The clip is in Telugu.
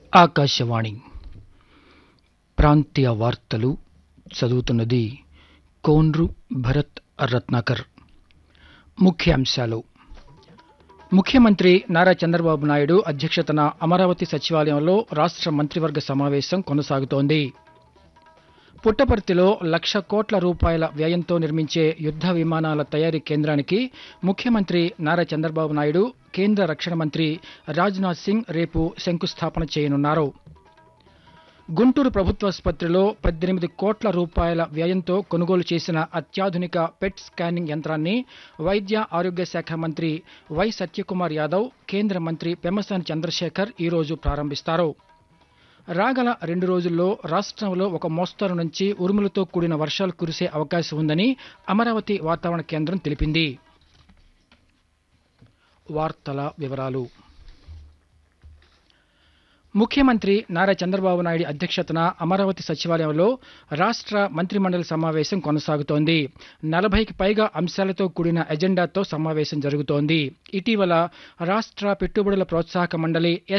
ఆకాశవాణి ప్రాంతీయ వార్తలు చదువుతున్నది కోన్రు భరత్ రత్నాకర్ ముఖ్యాంశాలు ముఖ్యమంత్రి నారా చంద్రబాబు నాయుడు అధ్యక్షతన అమరావతి సచివాలయంలో రాష్ట్ర మంత్రివర్గ సమావేశం కొనసాగుతోంది పుట్టపర్తిలో లక్ష కోట్ల రూపాయల వ్యయంతో నిర్మించే యుద్ధ విమానాల తయారీ కేంద్రానికి ముఖ్యమంత్రి నారా చంద్రబాబు నాయుడు కేంద్ర రక్షణ మంత్రి రాజ్నాథ్ సింగ్ రేపు శంకుస్థాపన చేయనున్నారు గుంటూరు ప్రభుత్వాసుపత్రిలో పద్దెనిమిది కోట్ల రూపాయల వ్యయంతో కొనుగోలు చేసిన అత్యాధునిక పెట్ స్కానింగ్ యంత్రాన్ని వైద్య ఆరోగ్య శాఖ మంత్రి వై సత్యకుమార్ యాదవ్ కేంద్ర మంత్రి పెమ్మసాని చంద్రశేఖర్ ఈరోజు ప్రారంభిస్తారు రాగల రెండు రోజుల్లో రాష్ట్రంలో ఒక మోస్తరు నుంచి ఉరుములతో కూడిన వర్షాలు కురిసే అవకాశం ఉందని అమరావతి వాతావరణ కేంద్రం తెలిపింది వార్తల వివరాలు ముఖ్యమంత్రి నారా చంద్రబాబు నాయుడు అధ్యక్షతన అమరావతి సచివాలయంలో రాష్ట్ర మంత్రిమండలి సమావేశం కొనసాగుతోంది నలభైకి పైగా అంశాలతో కూడిన ఎజెండాతో సమావేశం జరుగుతోంది ఇటీవల రాష్ట్ర పెట్టుబడుల ప్రోత్సాహక మండలి